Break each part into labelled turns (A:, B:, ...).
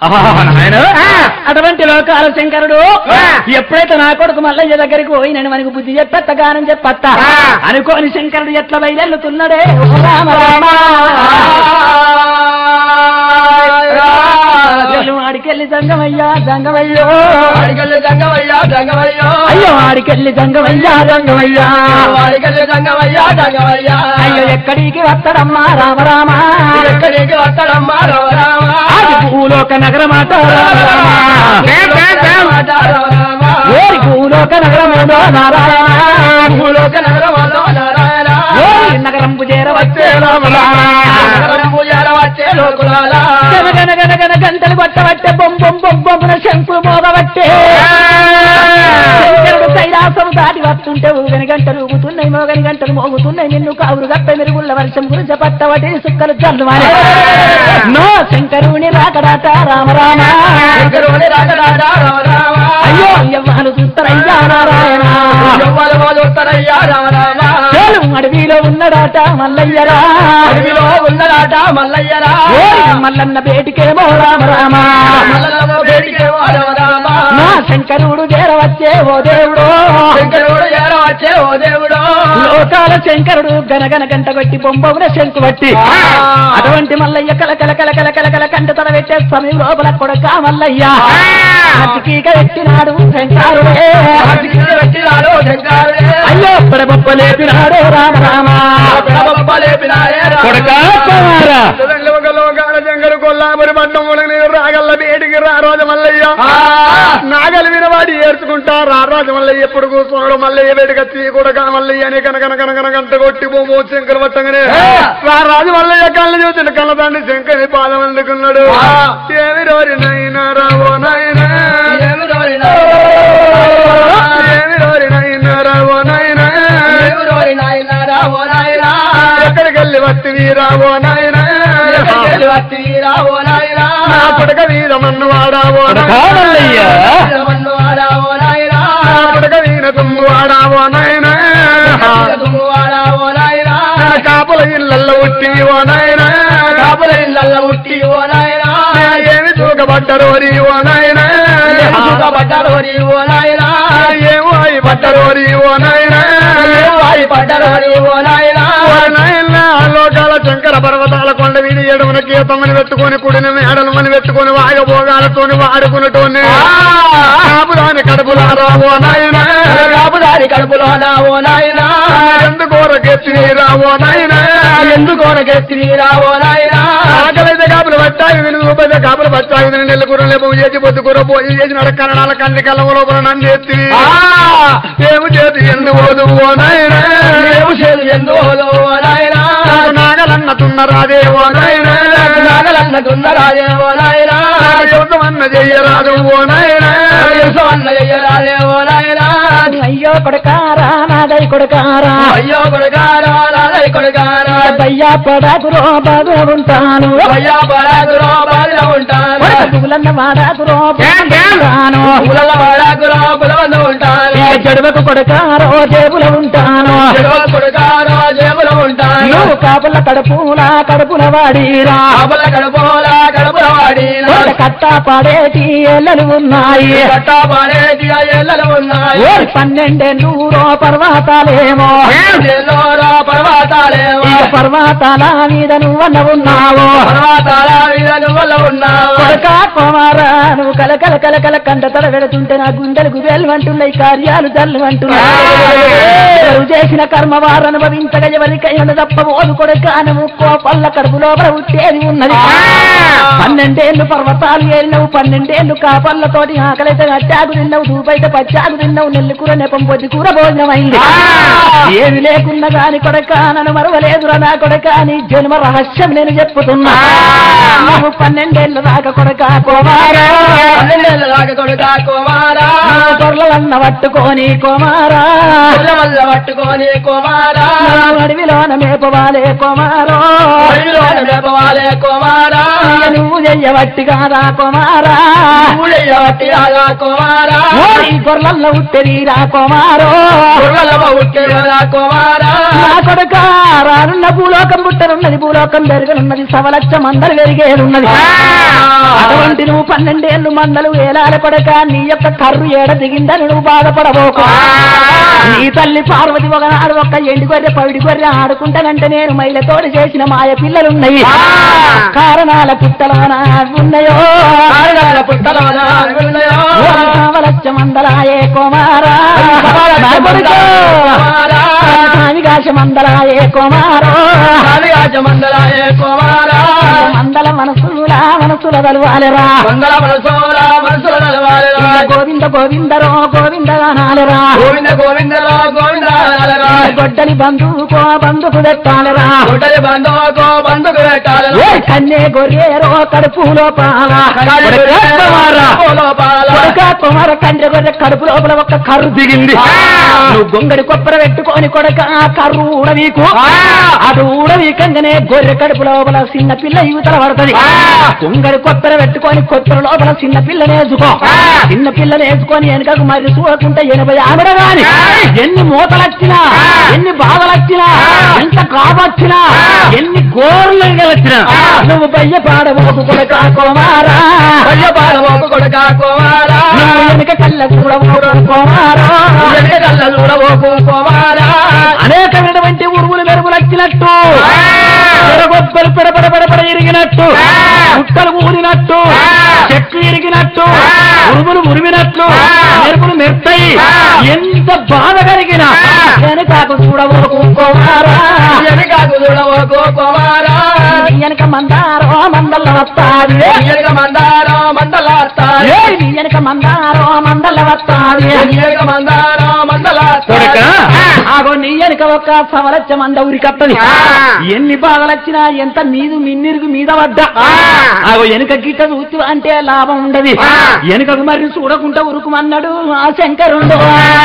A: అటువంటి లోకాల శంకరుడు ఎప్పుడైతే నా కొడుకు మల్లయ్య దగ్గరికి పోయి నేను మనకు బుద్ధి చెప్పెత్త గానం చెప్పత్త అనుకోని శంకరుడు ఎట్లా బయలుతున్నాడే ఓ రామ రామ అసలు ఆడికెళ్ళి జంగమయ్యా జంగమయ్యో
B: వాడికెళ్ళి జంగమయ్యా జంగమయ్యో
A: అయ్యో ఆడికెళ్ళి జంగమయ్యా జంగమయ్యా
B: వాడికెళ్ళి జంగమయ్యా జంగమయ్యా
A: అయ్యో ఎక్కడికి వస్తాడమ్మా రామ రామ
B: ఎక్కడికి వస్తాడమ్మా రామ రామ
A: అది భూలోక నగరమాట ఓరి భూలోక నగరములో నారాయణ
B: భూలోక నగరములో నారాయణ
A: ఓరి నగరంపు చేరవచ్చే రామ రామ
B: నగరము చేరవచ్చే లోకులాల
A: గనగన గనగన గంటలు కొట్టబట్టే బొమ్ బొమ్ బొమ్ బొమ్మన శంకులు మోగబట్టే శంకరుడు కైలాసం దాటి వస్తుంటే ఊగని గంటలు ఊగుతున్నాయి మోగని గంటలు మోగుతున్నాయి నిన్ను కావురు గప్ప మెరుగుళ్ళ వర్షం గురించి పట్టవటి సుక్కలు చల్లు నో శంకరుని రాకడాట రామ రామ
B: శంకరుని రాకడాట రామ రామ
A: అయ్యో అయ్యవ్వాలు చూస్తారయ్యా నారాయణ
B: ఎవ్వరు వదులుతారయ్యా రామ రామ
A: చేలు అడవిలో ఉన్నడాట మల్లయ్యరా
B: అడవిలో ఉన్నదాట మల్లయ్యరా
A: ఓరి మల్లన్న బేటికేమో రామ రామ
B: మల్లయ్యలో వేడికేమో రామ రామ
A: నా శంకరుడు చేరవచ్చే ఓ దేవుడు
B: శంకరుడు చేరవచ్చే ఓ దేవుడు
A: లోకాల శంకరుడు గనగన గంట కొట్టి బొమ్మవున శంకు బట్టి
B: ఆ.
A: అటువంటి మల్లయ్య కల కల కల కల కల కల కంట తల పెట్టే సమయం లోపల కొడక మల్లయ్య అతికీక పెట్టినాడు శంకరుడే
B: అతికింద పెట్టినాడు శంకరుడే
A: అయ్యో పడబొప్ప లేపినాడు రామ రామ
B: పెడబొబ్బ లేపినాడే రామ
A: కొడకా కుమారా.
C: లోకాల జంగలు కొల్లామరి పట్నం నీరు రాగల్ల బేటికి రా రోజు మల్లయ్య
B: ఆ.
C: నాగలి వినవాడి ఏర్చుకుంటా రా రాజు మల్లయ్య ఎప్పుడు కూర్చున్నాడు మల్లయ్య వేడిగా తీ కూడా మల్లయ్య అని కనకన కనకన గంట కొట్టి బొమ్మ శంకర్ పట్టంగానే
B: ఆ.
C: రా రాజు మల్లయ్య కళ్ళు చూసిన కళ్ళ తండ్రి శంకరి పాదం అందుకున్నాడు
B: ఆ.
C: ఏమి రోరి నైనా రావో నాయనా
B: ఏమి రోరినా?
C: ఏమి రోరి నైనా రావో నాయనా
B: ఏమి రోరి నాయనా రావో నాయనా?
C: ఎక్కడికి వెళ్ళి వత్తివి రావో నాయనా
B: ఎక్కడికెళ్ళి వత్తివి రావో నాయనా?
C: నా పుడక వీర మన్ను వాడావో
A: మల్లయ్య.
B: వీరమన్ను వాడావో నాయనా?
C: నా పుడక వీర తుమ్ము వాడావో నాయనా
B: వీరదుమ్ము వాడావో నాయనా?
C: నా కాపుల ఇళ్ళల్లో ఉట్టివి ఓ నాయనా
B: కాపుల ఇళ్ళల్లో ఉట్టి ఓ నాయనా?
C: ఏమి తూకబడ్డరోరి ఓ నాయనా
B: ఏమి సుఖపడ్డరోరి ఓ నాయనా?
C: ఏమో అయి పడ్డరోరి ఓ నాయనా
B: ఏమి వారి పడ్డరోరి ఓ నాయనా?
C: ఓ నాయనా లోకాల శంకర పర్వతాల కొండ వీడి ఏడవన కీతమని పెట్టుకొని కుడిన మేడలమని పెట్టుకొని వాగభోగాలతోని వాడుకున్నటోని కాపుదాని కడుపులారా ఓ నాయనా
B: కాపుదారి కడుపులోన ఓ నాయనా?
C: ఎందుకోరకెత్తి రావో నాయనా
B: ఎందుకోనకెత్తి రావో నాయనా?
C: ఆకలైతే కాపులు పట్టాయి విని రూపాయి కాపులు పట్టాయి విని నెల్లు కూర లేపు చేసి పొద్దు కూర పోయి చేసి నడ కన్నడాల కంది కళ్ళ లోపల నన్ను ఎత్తి
B: ఆ!
C: ఏమి చేతి ఎందు పోదు ఓ నాయనా
B: ఏమి చేదు ఎందువలో ఓ నాయనా?
C: నాకు నాగలన్న తున్నరాదే ఓ నాయనా
B: నాకు నాగలన్నకున్న రాజే ఓ నాయనా?
C: నాకు యుద్ధమన్న చెయ్యరాదు ఓ నాయనా
B: యుసవన్న చెయ్యరాజే ఓ నాయనా?
A: అయ్యో కొడకారా నాదై కొడకారా
B: అయ్యో కొడుకారా, నాదై కొడుకారా.
A: బయ్యా పడాకురో బాగా ఉంటాను
B: అయ్యా పరాకురో బావిలో ఉంటాను.
A: పులన్న వాడాకురో ఉంటాను
B: పులల పరాకురో పులవలో ఉంటాను.
A: ఇక జడువకు కొడకారో జేబులో ఉంటాను
B: చెడువ కొడుకారో జేబులో ఉంటాను.
A: నువ్వు కాపుల కడుపుల కడుపుల వాడిరా
B: ఆపల కడుపులా కడుపుల వాడిన.
A: ఒక కట్ట పాడేటి ఎల్లలు ఉన్నాయి
B: కట్టా పాడేటి ఆ ఎల్లలు ఉన్నాయి.
A: ఓరి పన్నెండేళ్ళూరో పర్వతాలేమో
B: ఎల్లోరా పర్వతాలేమో.
A: ఇక పర్వతాల మీద నువ్వన్న ఉన్నావు
B: పర్వతాల మీద నువ్వుల ఉన్నావు.
A: కొడక కుమారా నువ్వు కల కల కల కల కంట తడ పెడుతుంటే నా గుండెలు గుబేలు అంటున్నాయి కార్యాలు జల్లు అంటున్నాయి ఎవరు చేసిన కర్మ వారు అనుభవించగా ఎవరికైనా తప్ప ఓదు కొడక నువ్వు కోపల్ల కడుపు లోపల ఉట్టేది ఉన్నది పన్నెండేళ్ళు పర్వతాలు ఏలినవు పన్నెండేళ్ళు కాపళ్ళతోటి ఆకలైతే అచ్చాకు తిన్నావు దూపైతే పచ్చాకు తిన్నావు నెల్లి కూర నెపం పొద్దు కూర భోజనం అయింది ఏమి లేకున్నా గాని కొడక నన్ను మరవలేదురా నా కొడక నీ జన్మ రహస్యం నేను చెప్పుతున్నా నువ్వు పన్నెండేళ్ళు దాకా కొడక కోమారా
B: పన్నెండేళ్ళ దాకా కొడుకా కుమారా.
A: గొర్రెలన్న పట్టుకొని కోమారా
B: పిల్ల వల్ల పట్టుకొని కుమారా.
A: నువ్వు అడవిలోన మేపవాలే కోమారో
B: అడవిలోన మేపవాలే కుమారా.
A: ఇక నువ్వు చెయ్యబట్టి కాదా కోమారా
B: ఊళ్ళయ్య వట్టి రాగా కుమారా.
A: ఓరి గొర్రెల్లో ఉట్టెరీరా కోమారో
B: గుర్రలమ్మ ఉట్టి రాగా కుమారా.
A: నా కొడుక రానున్న భూలోకం పుట్టనున్నది భూలోకం పెరగనున్నది సవలక్ష మందలు పెరిగేదున్నది అటువంటి నువ్వు నువ్వు పన్నెండేళ్ళు మందలు వేలాల పడక నీ యొక్క కర్రు ఏడ దిగిందని నువ్వు బాధపడబోకు నీ తల్లి పార్వతి ఒకనాడు ఒక్క ఎండి గొర్రె పవిడి గొర్రె ఆడుకుంటానంటే నేను మైలతోటి చేసిన మాయ పిల్లలున్నాయి కారణాల పుట్టలోన ఉన్నాయో
B: కారణాల పుట్టలోన ఉన్నాయో.
A: కావలచ్చ మందలాయే కుమారా నా కొడుకు.
B: కుమారా.
A: కామిగాశ మందలాయే కుమారో
B: కాళియాజ మండలాయే కుమారా.
A: మందల మనసుల మనసుల తలువాలరా
B: మంగళ మనసోల మనసుల నలవాలెరా.
A: గోవింద గోవిందరో గోవిందగానాలరా
B: గోవింద గోవిందరా గోవింద నాలరా.
A: గొడ్డలి బంధువుకో బంధుకు పెట్టాలరా
B: గుడ్డలి బంధువుకో బంధుకు పెట్టాలరా.
A: ఏ కన్నే గొర్రెరో కడుపులో పాల
B: కాళీ
A: కుమారా.
B: లోపాల.
A: కొడుక కుమార కండ్రి గొర్రె కడుపు లోపల ఒక కర్రు దిగింది
B: ఆ.
A: నువ్వు గొంగడి కొప్పర పెట్టుకొని కొడక ఆ కర్రు ఊడవీకు
B: ఆ.
A: అది ఊడవీకంగానే గొర్రె కడుపు లోపల చిన్న పిల్ల యువతల పడుతుంది
B: ఆ.
A: గొంగడి కొప్పర పెట్టుకొని కొప్పర లోపల చిన్న పిల్ల నేర్చుకో
B: ఆ.
A: చిన్న పిల్ల నేర్చుకొని వెనకకు మరి చూడకుంటే ఎనభై ఆవిడ గాని ఎన్ని మూతలొచ్చినా
B: ఆ.
A: ఎన్ని బాధలొచ్చినా
B: ఆ.
A: ఎంత కాపొచ్చినా
B: ఆ.
A: ఎన్ని గోర్లు వచ్చినా
B: ఆ.
A: నువ్వు బయ్య పాడబోకు కొడక కుమారా
B: కొయ్యపాల మోపు కొడుక కుమారా.
A: నువ్వు వెనుక కళ్ళ కూడా కుమారా
B: వెనక కళ్ళ చూడబోకు కుమారా.
A: అనేకమైనటువంటి ఉరువులు మెరుగులు వచ్చినట్టు
B: ఆ.
A: ఎరగొబ్బలు పెడపడ పెడపడ ఇరిగినట్టు
B: ఆ.
A: ముట్టలు ఊరినట్టు
B: ఆ.
A: చెట్లు ఇరిగినట్టు
B: ఆ.
A: ఉరుములు ఉరిమినట్లు
B: ఆ.
A: మెరుపులు మెరుతాయి
B: ఆ.
A: ఎంత బాధ కలిగిన
B: ఆ.
A: వెనకాకు చూడబోకు కుమారా
B: వెనకాకు చూడబోకు కుమారా.
A: నీ వెనక మందారో మందల్ల వస్తాది
B: వెనక మందారం మండలాస్తాయి.
A: ఏ నీ వెనక మందారో మందల్ల వస్తాది
B: వెనక మందారం మండలాస్తాయి.
A: ఆగో నీ వెనక ఒక సవలచ్చ మంద ఉరికత్తది
B: ఆ.
A: ఎన్ని బాధలొచ్చినా ఎంత మీదు మిన్నిరుగు మీద పడ్డా
B: ఆ.
A: ఆగో వెనుక గిట్ట చూస్తూ అంటే లాభం ఉండదు
B: ఆ.
A: వెనుకకు మరి చూడకుండా ఉరుకుమన్నాడు ఆ శంకరుండు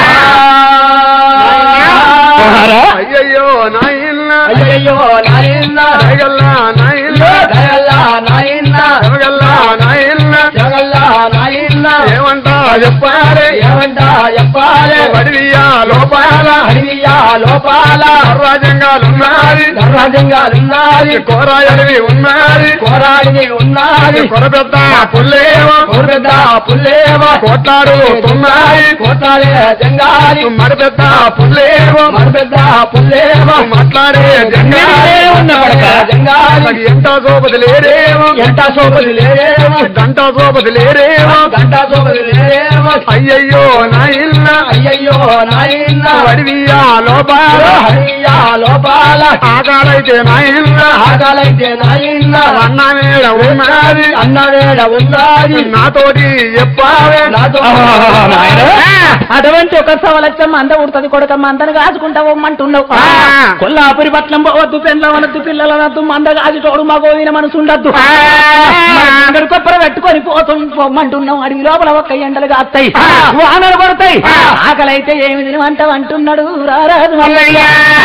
C: అయ్యయ్యో నాయన్న
B: అయ్యయ్యో నాయన్న
C: జగల్లా నాయన్న
B: దయల్లా నాయన్న
C: జగల్లా నాయన్న
B: జగల్లా నాయన్న
C: ఏమంటా చెప్పాలి
B: ఏమంటా చెప్పాలి
C: వడివియా లోపాల
B: అడవియా లోపాల
C: రాజ్యంగాలున్నది
B: రాజ్యంగాలున్నది
C: కోరాయలివి ఉన్నది
B: కోరాడిని ఉన్నది
C: కొరపెద్ద పుల్లేమో
B: కోరుపెద్ద పుల్లేవో
C: కోట్లాడుతున్నాయి
B: కోటాడే జంగాలి
C: మరిపెద్ద పుల్లేమో
B: మరిపెద్ద పుల్లేవో
C: మాట్లాడే జంగాలే
B: జంగాలి
C: ఎంత సోపతి లేరేమో
B: ఎంత సోపది లేరేమో
C: గంట సోపతి లేరేమో
B: గంట సోపది లేరేమో
C: అయ్యయ్యో నాయన్న
B: అయ్యయ్యో నాయన్న
C: వడివియా లోపాల
B: హరియా లోపాల
C: ఆకాలైతే నాయన్న
B: ఆగాలైతే నాయన్న
C: అన్న మీద ఉన్నది
B: అన్నవేడ ఉన్నది
C: నాతోటి చెప్పావే
B: నాతో
A: అటువంటి ఒక సవలచ్చ మంద ఉడుతుంది కొడుక మందను కాచుకుంటా పోమ్మంటున్నావు
C: ఆ.
A: కొల్లాపురి పట్నం పోవద్దు పెళ్ళవనద్దు పిల్లలనద్దు మంద కాచుటోడు మగోవిన మనసు ఉండద్దు ఇక్కడ కొప్పర పెట్టుకొని పోతాం పొమ్మంటున్నాం అడవి లోపల ఒక్క ఎండలు కాస్తాయి
B: ఆ.
A: వానలు పడతాయి
B: ఆ.
A: ఆకలైతే ఏమి తినమంటావు అంటున్నాడు రారాజు మల్లయ్య.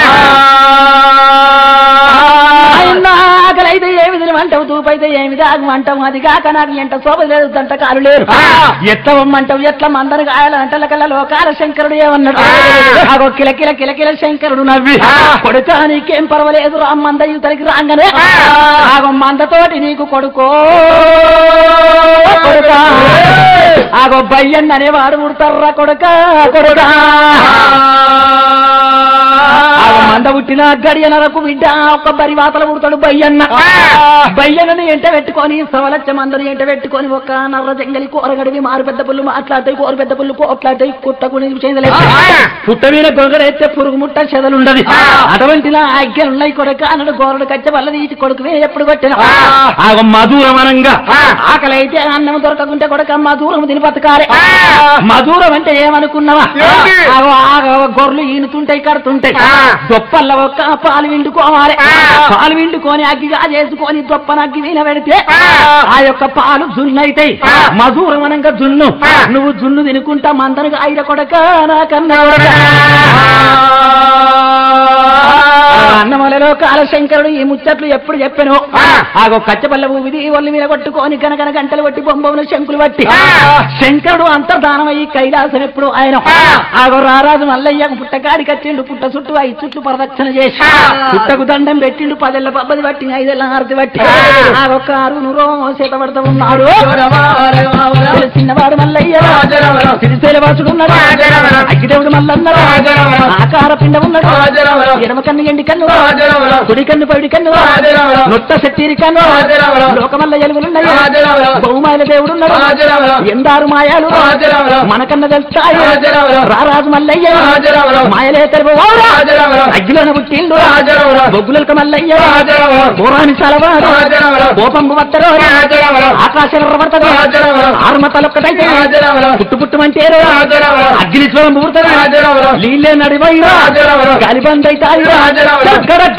A: ఆయన ఆకలైతే ఏమి తినమంటావు తూపైతే ఏమి తాగమంటావు అది కాక నాకు ఎంట శోభ లేదు దంట కాలు లేరు
B: ఆ.
A: ఎట్లా వమ్మంటావు ఎట్లా మందరు కాయాలంటే కల్లా లోకాల శంకరుడు ఏమన్నాడు
B: ఆ.
A: ఆగో కిల కిల కిల కిల శంకరుడు నవ్వి
B: ఆ.
A: కొడుక నీకేం పర్వాలేదు రా మంద యువతలకి రాగానే
B: ఆ.
A: ఆగో మందతోటి నీకు కొడుకో కొడుక ఆగో బయ్యన్ అనేవాడు పుడతారా కొడుక కొడుక ఆగో మంద పుట్టిన గడియనరకు బిడ్డ ఒక్క బరి వాతలు పుడతాడు బయ్యన్న
B: ఆ.
A: బయ్యనని ఎంట పెట్టుకొని సవలచ్చ మందని ఎంట పెట్టుకొని ఒక నర్ర జంగలి కూరగడివి మారు పెద్ద పుల్లు మాట్లాడతాయి కూర పెద్ద పుల్లు కోట్లాడతాయి కుట్టకుని చేయలేదు
B: ఆ.
A: పుట్ట మీద గొంగడైతే పురుగు ముట్ట చెదలుండదు
B: ఆ.
A: అటువంటి ఆజ్ఞలు ఉన్నాయి కొడుక అన్నడు గోరడు కచ్చ వల్ల తీసి కొడుకువే ఎప్పుడు కొట్టిన
B: ఆ.
A: ఆగ మధురం అనంగా
B: ఆ.
A: ఆకలి అయితే అన్నం దొరకకుంటే కొడుక మధురం తిని బతకాలి
B: ఆ.
A: మధురం అంటే ఏమనుకున్నావా
C: ఏంటి?
A: ఆగో ఆగ గొర్రెలు ఈనుతుంటాయి కడుతుంటాయి
B: ఆ.
A: దొప్పల్ల ఒక్క పాలు విండుకోవాలి
B: ఆ.
A: పాలు విండుకొని అగ్గిగా చేసుకొని దొప్పన అగ్గి వీణ పెడితే
B: ఆ.
A: ఆ యొక్క పాలు జున్నైతాయి
B: ఆ.
A: మధురం అనంగా జున్ను
B: ఆ.
A: నువ్వు జున్ను తినుకుంటా మందనుగా ఐర కొడక నాకన్నా అన్నమలలో కాలశంకరుడు ఈ ముచ్చట్లు ఎప్పుడు చెప్పాను
B: ఆ.
A: ఆగో కచ్చపల్ల ఊవిది ఒళ్ళు మీద కొట్టుకొని కనకన గంటలు కొట్టి బొమ్మలు శంకులు పట్టి
B: ఆ.
A: శంకరుడు అంతర్ధానమయ్యి కైలాసం ఎప్పుడు ఆయన
B: ఆ.
A: ఆగో రారాజు మల్లయ్య పుట్టకాడి కట్టిండు పుట్ట చుట్టూ ఐదు చుట్లు ప్రదక్షిణ చేసి
B: ఆ.
A: పుట్టకు దండం పెట్టిండు పదెళ్ళ పబ్బది పట్టి ఐదెళ్ళ హారతి పట్టి
B: ఆ.
A: ఆగొక్క ఆరు నూరో చేత పడతా ఉన్నాడు
B: చూడమా
A: చిన్నవాడు మల్లయ్య
B: రాజరామరావు.
A: సిరిసేల వాసుడు ఉన్నాడు
B: రాజరామరావు.
A: అగ్గిదేవుడు మల్లన్నాడు
B: రాజరామరావు.
A: ఆకార పిండం ఉన్నాడు
B: రాజరామరావు.
A: ఎడమ కన్ను ఎండి కన్ను
B: రాజరామరావు.
A: కుడి కన్ను పైడి కన్ను
B: రాజరామరావు.
A: నొట్ట శక్తిరి కన్ను
B: రాజరామరావు.
A: లోకమల్ల ఎలుగులున్నాయి
B: రాజరామరావు.
A: బహుమాయిల దేవుడు ఉన్నాడు
B: రాజరామరావు.
A: ఎందారు మాయాలు
B: రాజరామరావు.
A: మనకన్న తెలుస్తాయి
B: రాజరామరావు.
A: రారాజు మల్లయ్య
B: రాజరామరావు.
A: మాయలే తెరవు
B: రాజరామరావు.
A: అగ్గిలోన పుట్టిండు
B: రాజరామరావు.
A: బొగ్గులకు మల్లయ్య
B: రాజరామరావు.
A: పూరాని చలవాడు
B: రాజరామరావు.
A: గోపంబు వత్తరు
B: రాజరామరావు.
A: ఆకాశం పడతాడు
B: రాజరామరావు.
A: ఆరుమతలొక్కటైతే
B: రాజరామరావు.
A: పుట్టు పుట్టుమంటేరు
B: రాజరామరావు.
A: అగ్ని స్వరం పూర్తాడు
B: రాజరామరావు.
A: నీళ్ళే నడిపోయి
B: రాజరామరావు.
A: గాలిబంద్ అవుతాయి
B: రాజరామరావు.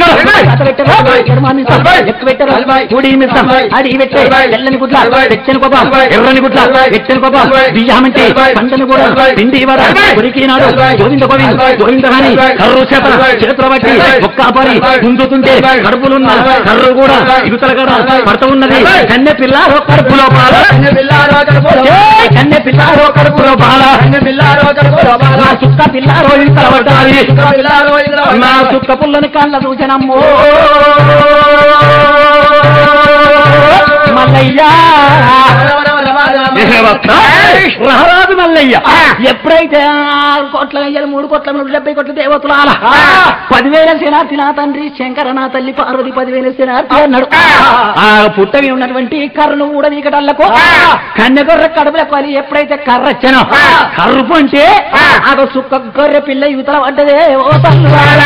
A: ఎక్కువ పెట్టరు
B: నలభై.
A: కూడి మిసం
B: నలభై.
A: అడి పెట్టే
B: నలభై.
A: తెల్లని గుడ్ల
B: నలభై.
A: తెచ్చని కోపం
B: నలభై.
A: ఎర్రని గుడ్ల
B: నలభై.
A: తెచ్చని కోపం
B: నలభై.
A: బియ్యామంటే
B: నలభై.
A: పంటని కూడా
B: నలభై.
A: పిండి వర
B: నలభై.
A: కొరికినాడు
B: నలభై.
A: గోవింద గోవింద
B: నలభై.
A: గోవింద గాని
B: నలభై.
A: కర్రు చేత
B: నలభై.
A: చేతుల బట్టి
B: నలభై.
A: ఒక్క పరి
B: నలభై.
A: గుంజుతుంటే
B: నలభై.
A: కడుపులున్న
B: నలభై.
A: కర్రు కూడా
B: నలభై.
A: ఇగుతల కూడా
B: నలభై.
A: పడుతూ ఉన్నది
B: నలభై.
A: కన్నె పిల్ల కడుపులో పాల
B: పిల్లారో కడుపులో
A: ఏయ్, కన్నె పిల్లారో కడుపులో బాల
B: పిల్లారో కడుపులో
A: నా చుక్క పిల్లారో ఇంతల పడ్డాది
B: పిల్లారో ఇంద్ర
A: నా చుక్క పుల్లని కళ్ళ సూచనమ్మో మల్లయ్యా రహరాజు మల్లయ్య ఎప్పుడైతే ఆరు కోట్ల అయ్యారు మూడు కోట్ల మూడు డెబ్బై కోట్ల దేవతలు ఆల పదివేల శనార్థి నా తండ్రి శంకర నా తల్లి పార్వతి పదివేల శనార్థి అన్నాడు ఆ పుట్టవి ఉన్నటువంటి కర్రను కూడా వీకటల్లకు కన్నెగొర్రె కడుపుల కొలి ఎప్పుడైతే కర్ర వచ్చానో కర్రు అంటే అదో సుక్క గొర్రె పిల్ల యువతల పడ్డదే ఓ తల్లువాడా.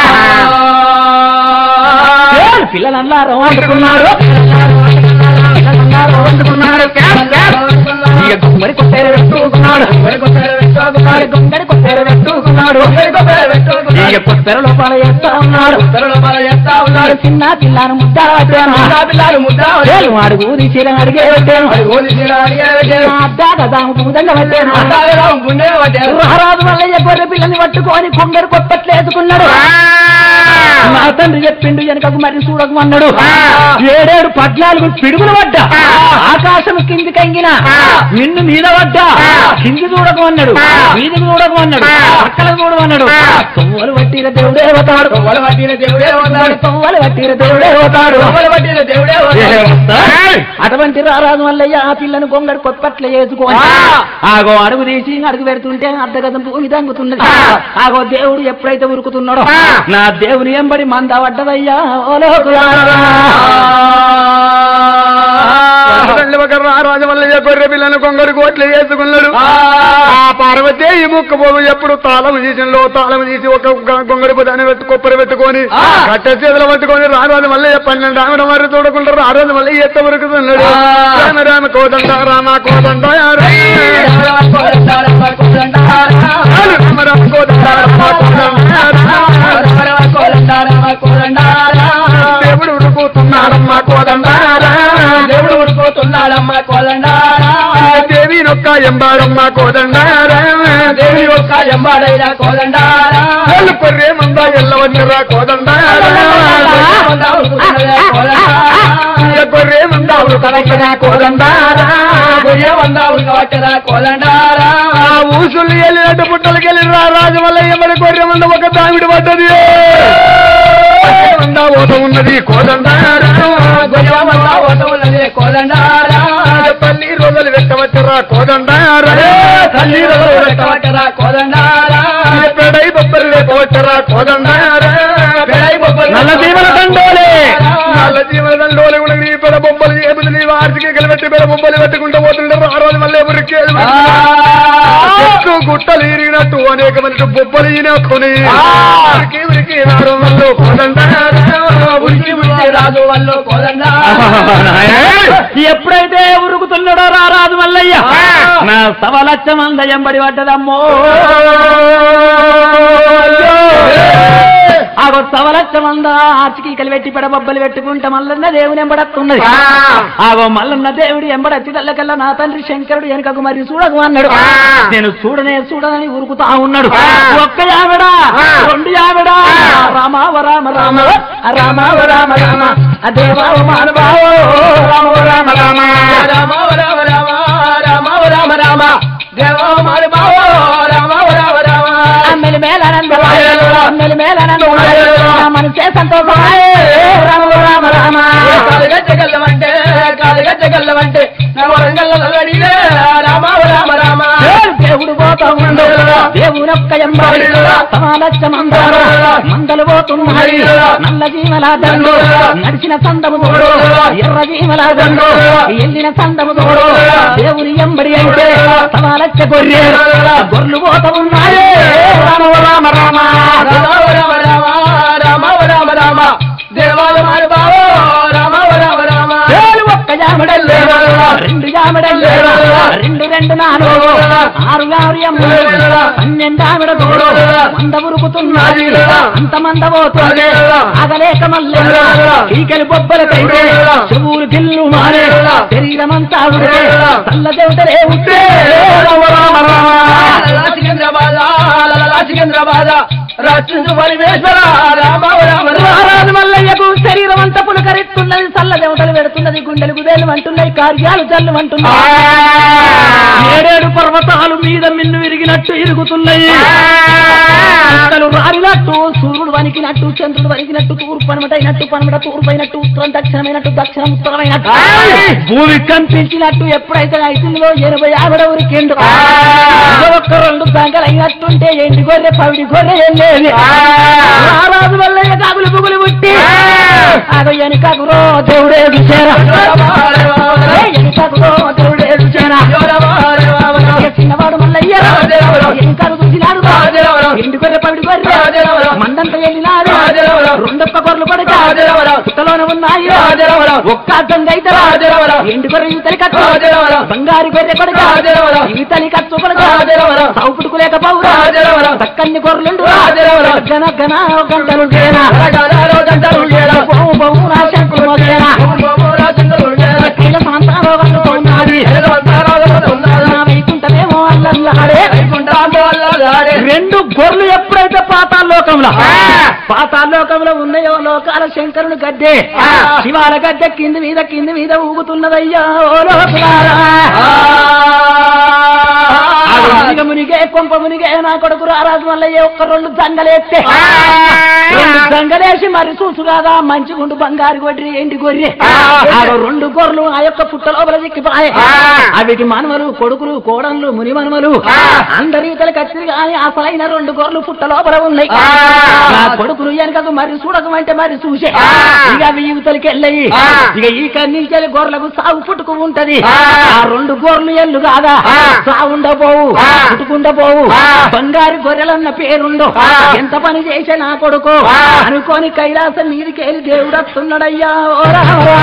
A: ఏడు పిల్లలన్నారు వండుకున్నారు పిల్లలన్నారు వండుకున్నారు ఇక గుమ్మడి కొట్టేరు పెట్టుకున్నాడు ఇక గుమ్మడి కొట్టేరు పెట్టుకున్నాడు ఇక కొత్తెర లోపల చేస్తా ఉన్నాడు ఉన్నాడు చిన్న పిల్లను ముద్ద పట్టాను ఏలు అడుగు తీసిన అడిగే పెట్టాను అద్దా కదా ముదంగా పెట్టాను మహారాజు వల్ల గొర్రె పిల్లని పట్టుకొని కొంగరు కొప్పట్లు వేసుకున్నాడు నా తండ్రి చెప్పిండు వెనకకు మరి చూడకు అన్నాడు ఏడేడు పద్నాలుగు పిడుగులు పడ్డా ఆకాశం కింది కంగిన నిన్ను మీద పడ్డా కింది చూడకు అన్నాడు వీధి చూడకు అన్నాడు పక్కల చూడమన్నాడు తొవ్వలు పట్టిన దేవుడే పోతాడు తొవ్వలు పట్టిన దేవుడే పోతాడు అటువంటి రారాజు వల్లయ్య ఆ పిల్లను గొంగడు కొప్పట్ల వేసుకోని ఆగో అడుగు తీసి అడుగు పెడుతుంటే అర్ధగతం భూమి దంగుతున్నది ఆగో దేవుడు ఎప్పుడైతే ఉరుకుతున్నాడో నా దేవుని ఎంబడి మంద పడ్డదయ్యా ఓ లోకులారా.
C: రాజమల్లయ్య గొర్రె పిల్లను కొంగడు కోట్లు వేసుకున్నాడు ఆ పార్వతి ఈ ముక్క పోగు ఎప్పుడు తాళం తీసిలో తాళం తీసి ఒక గ- గొంగడి దాన్ని పెట్టు కొప్పరి పెట్టుకొని కట్ట చేతులు పట్టుకొని రారాజు మల్లయ్య పన్నెండు రామడం వారు చూడకుండా రారాజు మల్లయ్య ఎత్త ఉరుకుతున్నాడు రామ రామ కోదండ రామ కోదండ రామ రామ కోదండ రామ కోదండ దేవుడు ఉరుకుతున్నాడమ్మ కోదండ
B: దేవుడు ఉడిపోతున్నాడమ్మ కోదండారా
C: దేవి నొక్క ఎంబాడమ్మ కోదండ
B: దేవి ఒక్క ఎంబాడైన కోదండారా
C: కొర్రే మంద ఎల్లవన్నరా కోదండ కొర్రే మంద ఉడకవచ్చరా కోదండ
B: కోదండారా
C: ఊసులు వెళ్ళినట్టు పుట్టలకి వెళ్ళిరా రాజు వల్ల ఎవరి గొర్రె మంద ఒక దామిడి పడ్డది మంద ఓట ఉన్నది కోదండ
B: కోదండారా
C: తల్లి రోజులు పెట్టవచ్చరా కోదండ
B: తల్లి పెట్టవచ్చరా కోదండారా
C: పెడై బొబ్బలు లేపవచ్చరా కోదండ
B: పెడై బొబ్బలు
A: నల్ల దీవెన దండోలే
C: నల్ల జీవన దండోలు కూడా నీ పెడ బొమ్మలు ఏమిటి నీ వార్షిక కలిపెట్టి పెడ బొమ్మలు పెట్టుకుంటూ పోతుంటారు ఆ రోజు మళ్ళీ ఎవరికి చెట్టు గుట్టలు ఇరిగినట్టు అనేక మంది బొబ్బలు ఈనొక్కుని ఉరికి ఉరికి నాడు వల్ల కోదండ
B: ఉరికి ఉరికి రాజు వాళ్ళు కోదండారా
A: ఎప్పుడైతే ఉరుకుతున్నాడో రారాజు మల్లయ్య నా సవలచ్చ మంద ఎంబడి పడ్డదమ్మో ఆగో సవలచ్చ మంద ఆచికి కలిపెట్టి పెడబొబ్బలు పెట్టుకుంటే మల్లన్న దేవుని ఎంబడత్తున్నది ఆగో మల్లన్న దేవుడు ఎంబడచ్చి తల్లకల్లా నా తండ్రి శంకరుడు వెనకకు మరి చూడకు అన్నాడు నేను చూడనే చూడనని ఉరుకుతా ఉన్నాడు ఒక్క యావిడా రెండు యావిడా రామావ రామ రామ రామావ రామ రామ అదేవావ మానవావో రామవ రామ రామ
B: రామ రామ రామ రామ రామ రామ దేవ మారు రామ రామ రామ
A: అమ్మిలి మేలానంద మెలి మేలనందు నా మనసే సంతోషమాయే రామ రామ రామ
B: కాలుగచ్చగల్లమంటే కాలుగచ్చగల్లమంటే నా వరంగల్ అడిగే రామ రామ రామ
A: దేవుడు పోతా ఉండు దేవునొక్క ఎంబడి సమాలక్ష మందారు మందలు పోతున్నాయి నల్ల జీవల దండు నడిచిన సందము తోడు ఎర్ర జీవల దండు ఎల్లిన సందము తోడు దేవుని ఎంబడి అంటే సమాలక్ష గొర్రె గొర్రెలు పోతా ఉన్నాయి రామ రామ రామ
B: రామ రామ రామ రామ రామ రామ దేవాల మారు బావో రామ రామ రామ
A: ఏడు ఒక్క జామడల్లే రెండు జామడల్లే రెండు రెండు నాలుగు ఆరు ఆరు ఎమ్ముడు పన్నెండు ఆవిడ తోడు మంద ఉరుకుతున్నది అంత మంద పోతుంది ఆగలేక మల్లె ఈకలి బొబ్బల కైతే చెవులు గిల్లు మారే శరీరమంతా ఉడితే తల్ల దేవతలే ఉంటే రామ రామ రామ
B: సికింద్రాబాద్ సికింద్రాబాద్ రచించు పరిమేశ్వర రామ రామ రామ
A: మహారాజు మల్లయ్యకు శరీరం అంతా పులకరిస్తున్నది చల్ల దేవతలు పెడుతున్నది గుండెలు గుదేలు అంటున్నాయి కార్యాలు జల్లు అంటున్నాయి ఏడేడు పర్వతాలు మీద మిన్ను విరిగినట్టు ఇరుగుతున్నాయి అసలు రాలినట్టు సూర్యుడు వణికినట్టు చంద్రుడు వణికినట్టు తూర్పు పనమటైనట్టు పనమట తూర్పు అయినట్టు ఉత్తరం దక్షిణమైనట్టు దక్షిణం ఉత్తరమైనట్టు భూమి కంపించినట్టు ఎప్పుడైతే ఐదులో ఎనభై ఆవిడ ఉరికిండు ఒక్క రెండు సంకలు అయినట్టుంటే ఎండి గొర్రె పవిడి గొర్రె వెళ్ళేది రారాజు వల్ల కాగులు పుగులు పుట్టి అదో వెనకగురో దేవుడే చూసారా వెనకగురో దేవుడే చూసారా చిన్నవాడు మల్లయ్య వెనకాలు చూసినాడు ఎండి గొర్రె పవిడి గొర్రె మందంతా వెళ్ళినాడు రెండొక్క గొర్రెలు పడక పుట్టలోనే ఉన్నాయి ఒక్క అర్థం అయితే ఎండు గొర్రె ఇతలి కట్టు బంగారు గొర్రె కొడక ఇతలి కట్టు కొడక సౌపుడుకు లేక పౌరా చక్కన్ని గొర్రెలుండు గన గన గంటలు గేనా బొమ్మ బొమ్మ నా శంకులు మోసేనా కైల సాంతారో ఉన్నది నా వైకుంఠమేమో అల్లల్లాడే రెండు గొర్రెలు ఎప్పుడైతే పాతాళలోకంలో పాతాళలోకంలో ఉన్నాయో లోకాల శంకరుని గద్దె శివాల గద్దె కింది మీద కింది మీద ఊగుతున్నదయ్యా ఓ లోకాలా మునిగ మునిగే కొంప మునిగే నా కొడుకు రారాజు మల్లయ్య ఒక్క రెండు దంగలేస్తే రెండు దంగలేసి మరి చూసు కాదా మంచి గుండు బంగారు గొడ్రి ఎండి గొర్రె ఆడ రెండు గొర్రెలు ఆ యొక్క పుట్ట లోపల చిక్కిపాయ అవిటి మనవలు కొడుకులు కోడన్లు ముని మనవలు అందరి ఇతలు కత్తిరి కానీ అసలైన రెండు గొర్రెలు పుట్ట లోపల ఉన్నాయి నా కొడుకులు వెనకకు మరి చూడకమంటే మరి చూసే ఇక అవి యువతలకి వెళ్ళయి ఇక ఈ కన్నించే గొర్రెలకు సాగు పుట్టుకు ఉంటది ఆ రెండు గొర్రెలు ఎల్లు కాదా సాగుండపోవు పుట్టుకుండపోవు బంగారు గొర్రెలన్న పేరుండు ఎంత పని చేసే నా కొడుకు అనుకోని కైలాసం మీదికెళ్ళి దేవుడు వస్తున్నాడయ్యా ఓ రామా.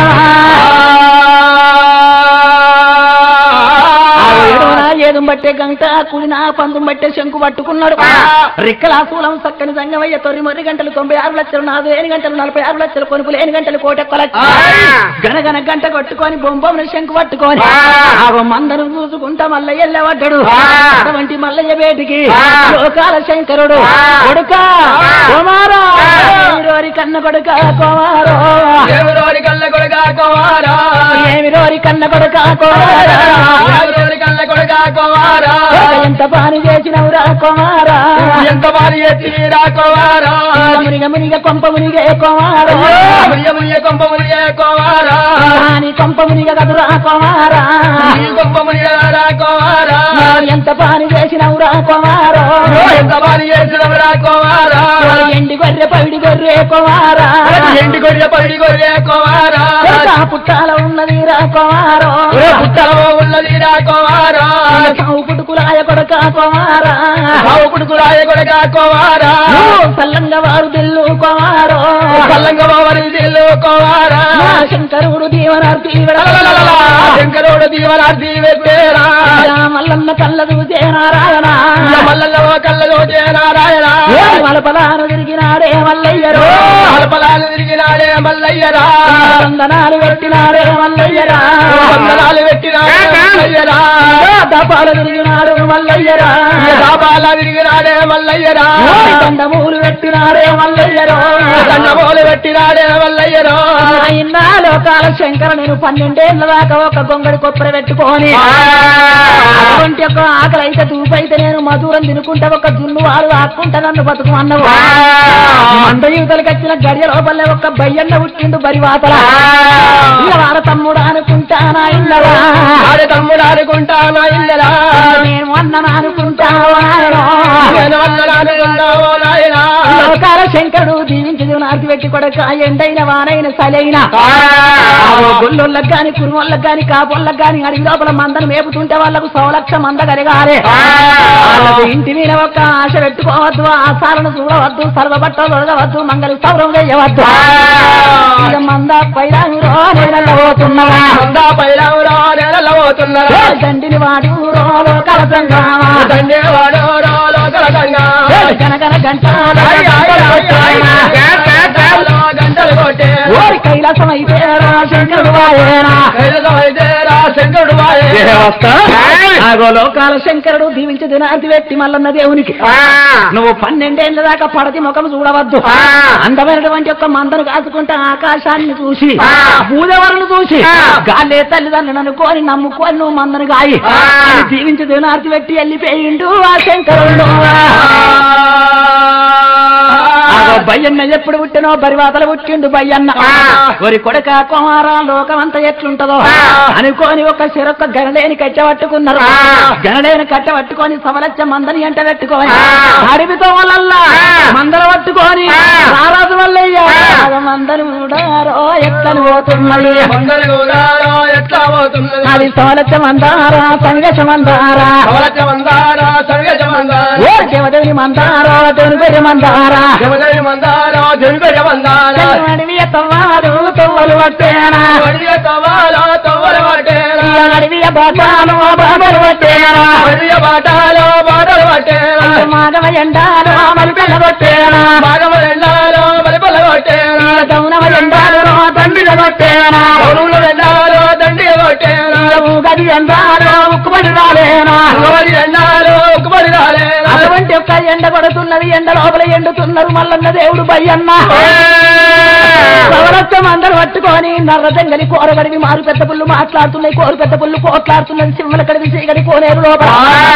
A: ఆ ఏడవన ఏదు బట్టే గంట కుడిన పందుం బట్టే శంకు పట్టుకున్నాడు రిక్కల శూలం సక్కని సంగమయ్య తొరి మొర్రి గంటలు తొంభై ఆరు లక్షలు నాలుగు ఏడు గంటలు నలభై ఆరు లక్షలు కొనుపు లేని గంటలు కోటెక్క గనగన గంట కొట్టుకొని బొంబమును శంకు పట్టుకొని ఆ మందను చూసుకుంటా మల్ల ఎల్లవడ్డాడు అటువంటి మల్లయ్య బేటికి లోకాల శంకరుడు కొడుక కుమారా ఏమిరోరి కన్న కొడుక కుమారో
B: ఎవరోరి కళ్ళ కొడుక కుమారా
A: ఏమిరోరి కన్న కొడుక కుమారా
B: ఎవరోరి కళ్ళ కొడుక కుమారా
A: ఎంత పని చేసినవురా కుమారా
B: ఎంత బారి ఎత్తిరా కుమారా
A: మునిగ మునిగ కొంప మునిగే కుమారా
B: ముయ్య ముయ్య కొంప ముయ్య కుమారా
A: రాని కొంప మునిగ కదురా కుమారా
B: నీ కొంప ముయ్యరా కుమారా
A: ఎంత పని చేసినవురా కుమారా
B: ఎంత బారి ఎత్తిరా కుమారా
A: ఎండి గొర్రె పవిడి గొర్రె కుమారా
B: ఎండి గొర్రె పడి గొర్రె కుమారా
A: కొడుకా పుట్టాల ఉన్నది రా కుమారో
B: పుట్టలో ఉన్నది రా కుమారా
A: సావు పుట్టుకులాయ కొడక కుమారా
B: బావు కుడుకురాయ కొడుక కుమారా
A: సల్లంగా వారు దిల్లు కుమారో
B: కల్లంగ బావరి దిల్లు కుమారా
A: నా శంకరుడు దీవనార్థి
B: శంకరుడు దీవనార్థి వెత్తేరా
A: మల్లన్న కళ్ళ చూసే నారాయణ
B: మల్లల్లో కళ్ళలో నారాయణ
A: మలపలాను తిరిగినాడే మల్లయ్యరు
B: అల్పలాలు తిరిగినాడే మల్లయ్యరా
A: వందనాలు పెట్టినాడే మల్లయ్యరా
B: వందనాలు పెట్టినాడే మల్లయ్యరా
A: దపాలు తిరిగినాడు మల్లయ్యరా
B: దాబాలు అలా విరిగినాడే మల్లయ్యరా
A: దండమూలు పెట్టినాడే మల్లయ్యరో
B: దండమోలు పెట్టినాడే మల్లయ్యరా
A: అయినా లోకాల శంకర నేను పన్నెండేళ్ల దాకా ఒక గొంగడి కొప్పర పెట్టుకొని అటువంటి ఒక ఆకలి అయితే దూపైతే నేను మధురం తినుకుంటా ఒక జున్ను వారు ఆక్కుంటా నన్ను బతుకు అన్నవు మంద యువతలకి వచ్చిన గడియ లోపలే ఒక బయ్యన్న పుట్టిండు బరి వాతల వార తమ్ముడు అనుకుంటానా ఇన్నవా
B: ఆడ తమ్ముడు ఆడుకుంటానా ఇల్లరా
A: నేను అన్నను అనుకుంటావా
B: నేను వల్ల అనుకుంటావో నాయనా
A: లోకాల శంకరుడు దీవించదు నాటి పెట్టి కొడక ఎండైన వానైన సలైన గుళ్ళొళ్ళకి గాని కురుమొళ్ళకి గాని కాపుళ్ళకి గాని అడిగి లోపల మందను మేపుతుంటే వాళ్ళకు సౌలక్ష మంద కలిగారే వాళ్ళకు ఇంటి మీద ఒక ఆశ పెట్టుకోవద్దు ఆశాలను చూడవద్దు సర్వ బట్టలు దొరకవద్దు మంగళ సౌరం చేయవద్దు ఇక మంద పైరాంగురో నేనల్ల పోతున్నవా
B: అందా పైరవురా నెలలో పోతున్నారా
A: దండిని వాడు లోకాల సంగ్రామా
B: దండేవాడు లోకల గంగా
A: గనగన గంట
B: గంటలు కొట్టే
A: ఓరి కైలాసం అయితే శంకరుడు వాయేనా
B: కైలసమైతేరా శంకరుడు వాయే
A: ఆగో లోకాల శంకరుడు దీవించి దినాది పెట్టి మల్లన్న దేవునికి నువ్వు పన్నెండేళ్ల దాకా పడతి ముఖం చూడవద్దు అందమైనటువంటి యొక్క మందను కాసుకుంటే ఆకాశాన్ని చూసి భూదేవరను చూసి గాలే తల్లిదండ్రులను అనుకోని నమ్ముకొని నువ్వు మందను గాయి అని దీవించి దినార్తి పెట్టి వెళ్ళిపోయిండు ఆ శంకరుడు ఆగో బయ్యన్న ఎప్పుడు పుట్టినో బరివాతలు పుట్టిండు బయ్యన్న ఒరి కొడక కుమార లోకమంతా ఎట్లుంటదో అనుకోని ఒక సిరొక్క గనలేని కట్టె పట్టుకున్నారు గనలేని కట్టె పట్టుకొని సవలచ్చ మందని ఎంట పెట్టుకొని అడవితో వల్ల మందర పట్టుకొని రారాజు వల్లయ్య మందని చూడారో ఎట్లని పోతున్నది
B: మందరు గోదారో ఎట్లా పోతున్నది
A: అది సవలచ్చ మందారా సంగచ మందారా
B: కవలచ మందారా సంగజ మందారా
A: ఓ దేవదేవి మందారా దేవుని మందారా
B: జమదరి మందారా జంగజ మందారా
A: అడవి తవ్వారు తవ్వలు పట్టేనా
B: వడియ తవాలా తవ్వల పట్టేరా
A: అడవి బాటాలు బాబలు పట్టేనా
B: వడియ బాటాలో బాటలు పట్టేరా
A: మాధవ ఎండాలు అమలు పిల్ల కొట్టేనా
B: బాగమ రెండాలో బలిపల కొట్టేరా
A: గౌనవ ఎండాలు తండ్రిల కొట్టేనా
B: పౌరుల రెండాలో దండిగ కొట్టేరా
A: గది ఎండాలు ఉక్కుబడి రాలేనా
B: అంగవడి రెండాలో ఉక్కుబడి రాలేరా
A: అటువంటి యొక్క ఎండ కొడుతున్నది ఎండ లోపల ఎండుతున్నారు మల్లన్న దేవుడు బయ్యన్న సవరత్వం అందరూ పట్టుకొని నర్ర తెంగలి కోరగడివి మారు పెద్ద పుల్లు మాట్లాడుతున్నాయి కోరు పెద్ద పుల్లు కోట్లాడుతున్నది సింహల కడివి చీకటి కోనేరు లోపల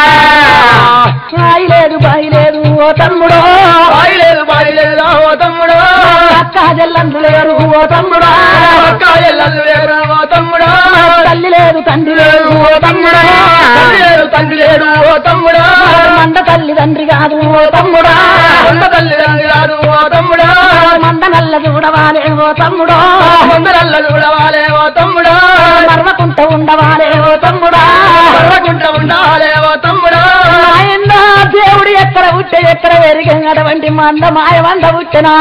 A: బాయి లేదు బాయి లేదు ఓ తమ్ముడో
B: బాయి లేదు బాయి లేదు ఓ తమ్ముడు
A: అక్క జల్లందు లేరు ఓ తమ్ముడా
B: అక్క ఎల్లలు లేరు ఓ తమ్ముడు
A: తల్లి లేదు తండ్రి లేదు ఓ తమ్ముడా
B: తండ్రి లేడు తండ్రి లేడు ఓ తమ్ముడు
A: మంద తల్లి తండ్రి కాదు ఓ తమ్ముడా
B: ఉన్న తల్లి తండ్రి రాదు ఓ తమ్ముడు
A: మంద నల్ల చూడవాలే ఓ తమ్ముడో
B: ముందరల్ల చూడవాలే ఓ తమ్ముడు
A: మర్వకుంట ఉండవాలే ఓ తమ్ముడా
B: పర్వకుంట ఉండాలే ఓ తమ్ముడు
A: ఆయన దేవుడు ఎక్కడ పుట్టే ఎక్కడ వెరిగినటువంటి మంద మాయ మంద పుట్టినా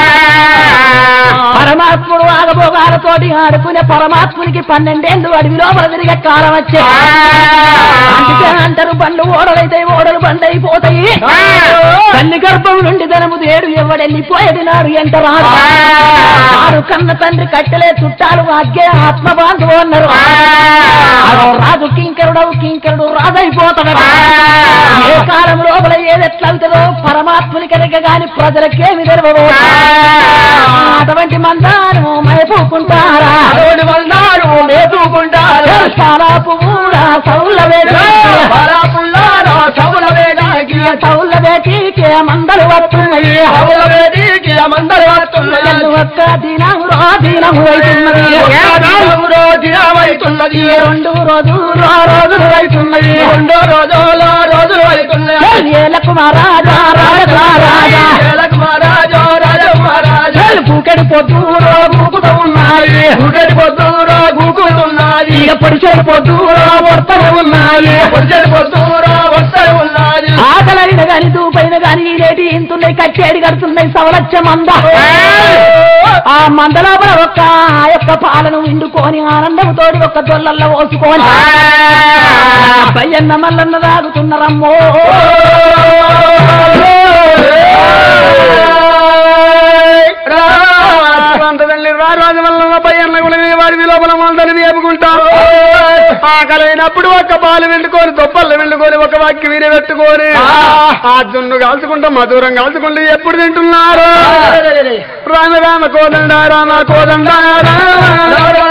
A: పరమాత్ముడు ఆగభోగాలతోటి ఆడుకునే పరమాత్మునికి పన్నెండేళ్ళు అడవి లోపల తిరిగే కాలం వచ్చే అందుకే అంటారు బండ్లు ఓడలైతే ఓడలు బండ్లు అయిపోతాయి తల్లి గర్భం నుండి ధనము దేడు ఎవడెళ్ళిపోయేది నాడు ఎంత రాదు ఆరు కన్న తండ్రి కట్టెలే చుట్టాలు అగ్గే ఆత్మ బాంధవు అన్నారు అదో రాజు కింకరుడవు కింకరుడు రాజైపోతాడు ఏ కాలం లోపల ఏది ఎట్లా అవుతుందో పరమాత్ముని కనుక గాని ప్రజలకేమి తెలవదు అటువంటి మందాను మైపోకుంటారా
B: అటువంటి మల్నాడు మేతుకుంటారు
A: చాలా పువ్వుడా సౌల
B: పరాపుల్లారా సవుల వేదాకి
A: సౌల వేటికి మందలు వస్తున్నాయి
B: సవుల వేదికి మందరు వస్తున్నది
A: ఒక్క దినము రో దినము అవుతున్నది
B: దినమురో దినమైతున్నది
A: రెండు రోజులు రో రోజులు అవుతున్నది
B: రెండో రోజులో రోజులు అవుతున్నాయి
A: ఏలకు మహారాజా రాజా రాజా
B: ఏలకు మహారాజు రాజు మహారాజు
A: పూకెడి పొద్దు మూకుతూ ఉన్నాయి
B: గుడ్డటి పొద్దురో గూకుతున్నది
A: ఎప్పుడు చెడు పొద్దు వర్తలు ఉన్నాయి
B: పొద్దుటి పొద్దురో వస్తలు ఉన్నది
A: ఆకలైన గాని దూపైన గాని రేటి ఇంతున్నాయి కట్టేడి కడుతున్నాయి సవలచ్చ మంద ఆ మంద లోపల ఒక్క ఆ యొక్క పాలను విండుకొని ఆనందంతోటి ఒక్క దొల్లల్లో పోసుకొని పయ్యన్న మల్లన్న తాగుతున్నారమ్మో
C: అంత తల్లి రారాజు వల్ల పయ్యన్న కూడా వాడి లోపల మందని వేపుకుంటారు ఆకలైనప్పుడు ఒక పాలు వెండుకొని దొప్పలు వెండుకొని ఒక వాక్కి వీరి పెట్టుకొని ఆ జున్ను కాల్చుకుంటూ మధురం కాల్చుకుంటూ ఎప్పుడు తింటున్నారు రామ రామ కోదండ రామ కోదండ రామ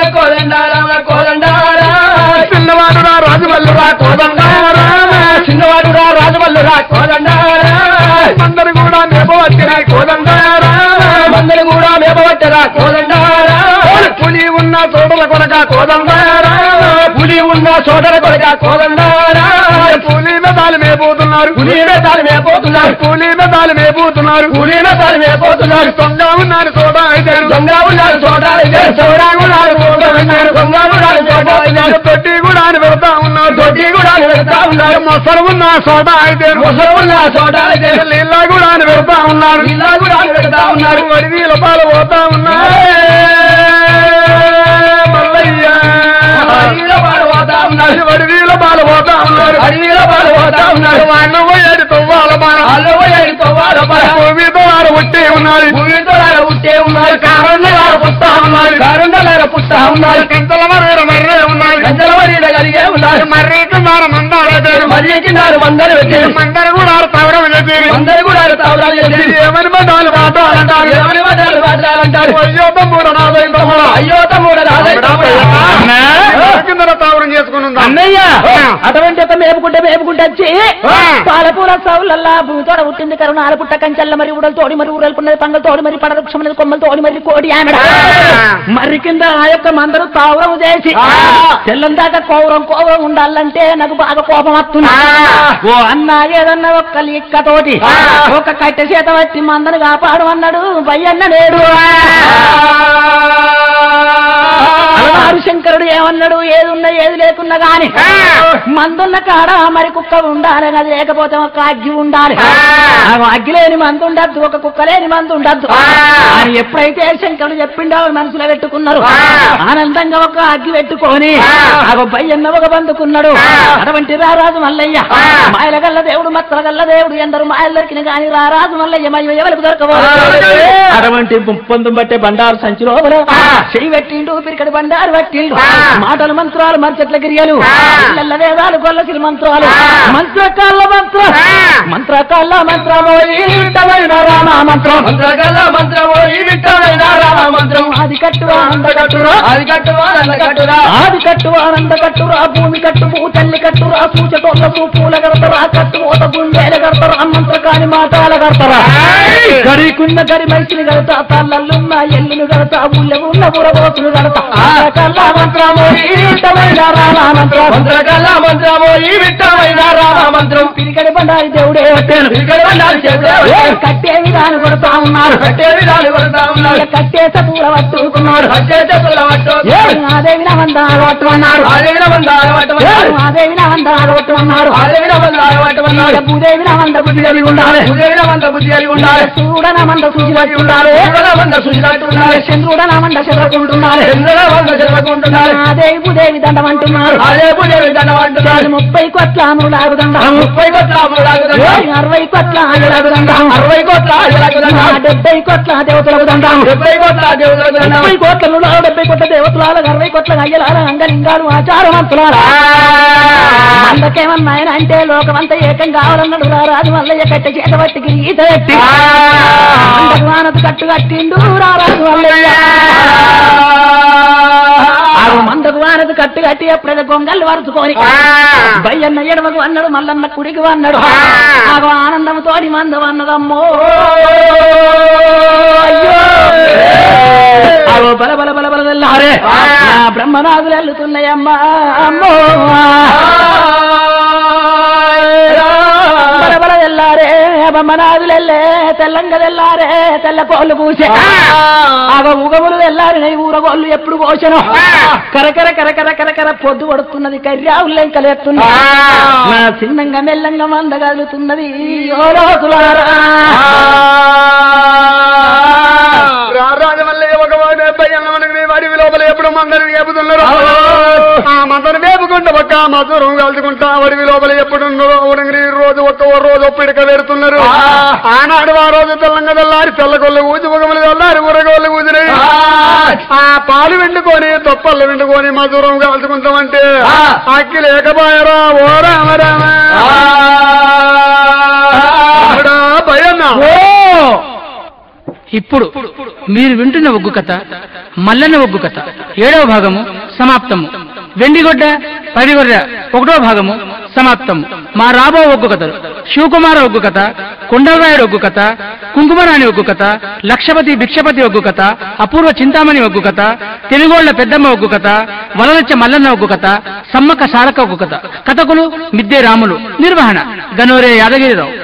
C: చిన్నవాడు రా రాజువల్లు రా కోదండ రామ
B: చిన్నవాడు రా రాజవల్లు రా కోదండారా
C: అందరు కూడా మేపవచ్చిన కోదండ రామ
B: మందరు కూడా మేపవట్టరా కోదండారా
C: పులి ఉన్న తోటల కొనక కోదండ రామ
B: పులి ఉన్న సోదర కొడక కోదండారా
C: పులి మెదాలు మేపోతున్నారు
B: పులి మేతాలు మేపోతున్నారు
C: పులి మెదాలు మేపోతున్నారు
B: పులి మేతాలు మేపోతున్నారు
C: దొంగ ఉన్నారు చోట అయితే
B: దొంగ ఉన్నారు చోటాలు చోడా ఉన్నారు చోట ఉన్నారు దొంగ ఉన్నారు చోట ఉన్నారు
C: తొట్టి కూడా అని పెడతా ఉన్నారు
B: దొడ్డి కూడా పెడతా ఉన్నారు
C: మొసరు ఉన్న చోట అయితే
B: ముసలు ఉన్న చోటాలు
C: నీళ్ళ కూడా అని పెడతా ఉన్నారు
B: ఇలా కూడా పెడతా ఉన్నారు
C: వడి నీళ్ళ పాలు పోతా ఉన్నారు మల్లయ్య
B: అడవిలో పాలు పోతా ఉన్నారు
C: వడి నీళ్ళ పాలు పోతా ఉన్నారు
B: అడవిలో పాలు పోతా ఉన్నారు
C: వాడిన పోయాడు తొవ్వాల బాణ
B: అల్లో పోయాడు తవ్వాల పర
C: భూమితో వారు పుట్టి ఉన్నారు
B: భూమితో లాగా పుట్టే ఉన్నారు కారణాలు పుట్టా ఉన్నారు కారణాలు పుట్టా ఉన్నారు
C: కంతల మర్ర మర్రే ఉన్నారు
B: గంటల మరీడ కలిగే ఉన్నారు
C: మర్రికి మార మందారు
B: మర్రికి నారు మందరు పెట్టారు
C: మందరు కూడా తవరం చేసి
B: అందరు కూడా తావరాలు చేశారు
C: ఏమని మందాలు మాట్లాడారు
B: ఎవరి మాటలు మాట్లాడాలంటారు
C: అయ్యో తమ్ముడు నాదై తమ్ముడు
B: అయ్యో తమ్ముడు
C: కింద తావరం చేసుకుని ఉందా
A: అన్నయ్య
C: ఆ.
A: అటువంటి ఒక మేపుకుంటే మేపుకుంటే వచ్చి
C: ఆ.
A: పాలపూల సౌలల్లా భూమితోడ పుట్టింది కరుణ ఆలపుట్ట కంచెల్ల మరి ఉడలు తోడి మరి ఊరలు పున్నది పంగల తోడి మరి పడ వృక్షమున్నది కొమ్మలు తోడి మరి కోడి ఆమెడ
C: ఆ.
A: మరి కింద ఆ యొక్క మందరు తావరం చేసి
C: ఆ.
A: తెల్లం దాకా కోవరం కోవరం ఉండాలంటే నాకు బాగా కోపం వస్తుంది
C: ఆ.
A: ఓ అన్న ఏదన్నా ఒక్క లిక్కతోటి
C: ఆ.
A: ఒక కట్టె చేత పట్టి మందను కాపాడు అన్నాడు బయ్యన్న నేడు అలవారు శంకరుడు ఏమన్నాడు ఏది ఉన్నా ఏది లేకున్నా గాని
C: ఆ.
A: మందున్న కాడ మరి కుక్క ఉండాలి అది లేకపోతే ఒక అగ్గి ఉండాలి
C: ఆ.
A: ఆ అగ్గి లేని మందు ఉండద్దు ఒక కుక్క లేని మందు ఉండద్దు
C: ఆ.
A: అని ఎప్పుడైతే శంకరుడు చెప్పిండో మనసులో పెట్టుకున్నారు
C: ఆ.
A: ఆనందంగా ఒక అగ్గి పెట్టుకొని
C: ఆ.
A: ఆ బయ్యన్న ఒక బందుకున్నాడు
C: ఆ.
A: అటువంటి రారాజు మల్లయ్య
C: ఆ.
A: మాయల గల్ల దేవుడు మత్తల గల్ల దేవుడు ఎందరు మాయలు దొరికిన గాని రారాజు మల్లయ్య మయ్య ఎవరికి దొరకబోదు
C: ఆ.
A: అటువంటి పొందుం బట్టే బండారు సంచి లోపల
C: ఆ.
A: చెయ్యి పెట్టిండు పిరికడి బండారు పట్టిండు
C: ఆ.
A: మాటలు మంత్రాలు మర్చెట్ల గిరియలు
C: ఆ.
A: ఇళ్ళ వేదాలు గొల్లసిరి మంత్రాలు
C: ఆ.
A: మంత్రకాళ్ళ మంత్ర
C: ఆ.
A: మంత్రకాళ్ళ మంత్రమో ఈ వింటమైన రామ మంత్రం
B: మంత్రగల్ల మంత్రమో ఈ విట్టమైన రామ మంత్రం
A: అది కట్టువా అంద కట్టురా
B: అది కట్టువా నల్ల కట్టురా
A: ఆది కట్టు ఆనంద కట్టురా భూమి కట్టు భూ తల్లి కట్టురా సూచటోళ్ళ పూల కడతారా కట్టు ఓత గుండెల కడతారా మంత్ర కాని మాటాల కడతారా
C: ఏయ్!
A: గడికున్న గడి మనిషిని కడతా తల్లల్లున్న ఎల్లును కడతా ఊళ్ళ ఉన్న బురబోతులు కడతా కళ్ళ మంత్రము ఈటమైన రామ మంత్రం
B: మంత్రగల్ల మంత్రమో ఈ విట్టమైన రామ మంత్రం
A: పిరికడి బండారి దేవుడే వచ్చాను
B: ఇక్కడ ఉండాలి చెప్పుడే వచ్చాను.
A: కట్టే విధానం కొడతా ఉన్నారు
B: కట్టే విధాలు కొడతా ఉన్నారు
A: కట్టేస పూల పట్టుకున్నాడు
B: కట్టే చెప్పుల పట్టు
A: అదేవి వందాలు పట్టుకున్నాడు
B: ఆదేవిన మందాలు పట్టమన్నారు
A: అదేవి వందాలు పట్టుకున్నాడు
B: ఆదేవిన మందాలు పట్టమన్నారు
A: భూదేవి వంద బుద్ధి కలిగి ఉండాలి
B: ఉదయన మంద బుద్ధి కలిగి ఉండాలి
A: చూడన మంద సూచి పట్టి ఉండాలి
B: ఉదయన మంద సుజినట్టు ఉండాలి
A: చంద్రుడన మంద చదవకుంటున్నారు
B: చంద్రుల మంద చదువుకుంటున్నారు
A: అదేవి భూదేవి దండం అంటున్నారు
B: అదే పుదేవి దండం అంటున్నారు
A: ముప్పై కోట్ల ఆములాగు దండం
B: ముప్పై కోట్ల ఆములాగుదండం
A: అరవై కోట్ల ఆగులాగు దండం
B: అరవై కోట్ల ఆయులాగుదండం
A: డెబ్బై కోట్ల దేవతలకు దండం
B: డెబ్బై కోట్ల దేవులకు
A: ముప్పై కోట్ల డెబ్బై కోట్ల దేవతలాల అరవై కోట్ల అయ్యలాల అంగలింగాలు ఆచారవంతులాల అందుకేమన్నాయన అంటే లోకమంతా ఏకం కావాలన్నాడు రా రాజు మల్లయ్య కట్టె చేత పట్టి ఈత ఎట్టి వానకు కట్టు కట్టిండు రా రాజు మల్లయ్య ఆ మందకు వానకు కట్టు కట్టి ఎప్పుడైతే గొంగళ్ళు వరుచుకొని బయ్యన్న ఎడమకు అన్నాడు మల్లన్న కుడికి అన్నాడు ఆ ఆనందం తోడి మందం అన్నదమ్మో అయ్యో అవో బల బల బల బల తెల్లారే నా బ్రహ్మనాథులు వెళ్తున్నాయమ్మా అమ్మో బల బల తెల్లారే బ్రహ్మనాథులు వెళ్ళే తెల్లంగ తెల్లారే తెల్ల కోళ్ళు పూసే ఆగ ఉగములు తెల్లారి ఊరగోళ్ళు ఎప్పుడు కోసను కరకర కరకర కరకర పొద్దు పడుతున్నది కర్యావులు లెక్కలేస్తున్నా నా చిన్నంగా మెల్లంగా మందగలుగుతున్నది ఓ రోజులారా
C: రాజమల్లయ్య ఒక వాడు అబ్బాయి అన్నమనకి వాడి లోపల ఎప్పుడు మందరు వేపుతున్నారు ఆ మందరు వేపుకుంటూ ఒక్క మధురం కలుసుకుంటా వడివి లోపల ఎప్పుడు ఉడంగిరి రోజు ఒక్క ఓ రోజు ఒప్పిడిక పెడుతున్నారు ఆనాడు ఆ రోజు తెల్లంగా తెల్లారి తెల్లగొల్లు ఊచి పొగములు తెల్లారి ఊరగోళ్ళు ఊదినాయి ఆ పాలు వెండుకొని తొప్పలు వెండుకొని మధురం కాల్చుకుంటామంటే
B: ఆ.
C: అక్కి లేకపోయారా ఓ రామ రామ రాముడా, భయన్నా
D: ఓ ఇప్పుడు మీరు వింటున్న ఒగ్గు కథ మల్లన్న ఒగ్గు కథ ఏడవ భాగము సమాప్తము వెండిగొడ్డ పడిగొర్ర ఒకటో భాగము సమాప్తము మా రాబో ఒగ్గు కథలు శివకుమార ఒగ్గు కథ కొండలరాయుడు ఒగ్గు కథ కుంకుమరాణి ఒగ్గు కథ లక్షపతి భిక్షపతి ఒగ్గు కథ అపూర్వ చింతామణి ఒగ్గు కథ తెలుగోళ్ల పెద్దమ్మ ఒగ్గు కథ వలలచ్చ మల్లన్న ఒగ్గు కథ సమ్మక్క సారక్క ఒగ్గు కథ కథకులు మిద్దే రాములు నిర్వహణ గనోరే యాదగిరిరావు